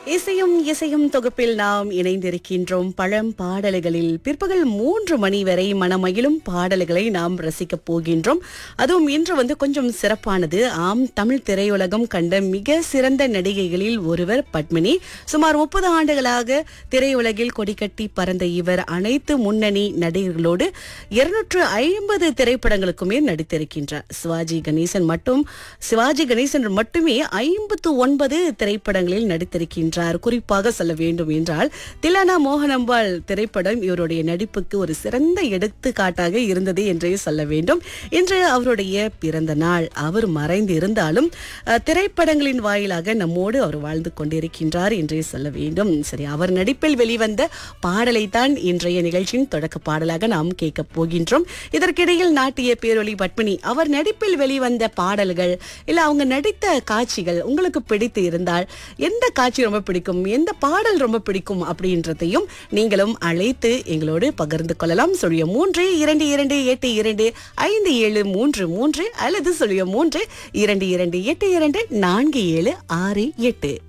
இசையும் இசையும் தொகுப்பில் நாம் இணைந்திருக்கின்றோம் பழம் பாடல்களில் பிற்பகல் மூன்று மணி வரை மனமகிழும் பாடல்களை நாம் ரசிக்கப் போகின்றோம் அதுவும் இன்று வந்து கொஞ்சம் சிறப்பானது ஆம் தமிழ் திரையுலகம் கண்ட மிக சிறந்த நடிகைகளில் ஒருவர் பத்மினி சுமார் முப்பது ஆண்டுகளாக திரையுலகில் கொடிக்கட்டி பறந்த இவர் அனைத்து முன்னணி நடிகர்களோடு இருநூற்று ஐம்பது திரைப்படங்களுக்குமே நடித்திருக்கின்றார் சிவாஜி கணேசன் மட்டும் சிவாஜி கணேசன் மட்டுமே ஐம்பத்து ஒன்பது திரைப்படங்களில் நடித்திருக்கின்றார் குறிப்பாக சொல்ல வேண்டும் என்றால் திலானா மோகனம்பாள் திரைப்படம் இவருடைய நடிப்புக்கு ஒரு சிறந்த எடுத்துக்காட்டாக இருந்தது என்றே சொல்ல வேண்டும் இன்று அவருடைய பிறந்த நாள் அவர் மறைந்து இருந்தாலும் அஹ், திரைப்படங்களின் வாயிலாக நம்மோடு அவர் வாழ்ந்து கொண்டிருக்கின்றார் என்றே சொல்ல வேண்டும் சரி அவர் நடிப்பில் வெளிவந்த பாடலை தான் இன்றைய நிகழ்ச்சியின் தொடக்க பாடலாக நாம் கேட்க போகின்றோம் இதற்கிடையில் நாட்டிய பேரொளி பத்மினி அவர் நடிப்பில் வெளிவந்த பாடல்கள் இல்ல அவங்க நடித்த காட்சிகள் உங்களுக்கு பிடித்து இருந்தால் எந்த காட்சி ரொம்ப பிடிக்கும் எந்த பாடல் ரொம்ப பிடிக்கும் அப்படின்றதையும் நீங்களும் அழைத்து எங்களோடு பகிர்ந்து கொள்ளலாம் சொல்லிய மூன்று இரண்டு இரண்டு எட்டு இரண்டு ஐந்து ஏழு மூன்று மூன்று அல்லது சொல்லிய மூன்று இரண்டு இரண்டு எட்டு இரண்டு நான்கு ஏழு ஆறு எட்டு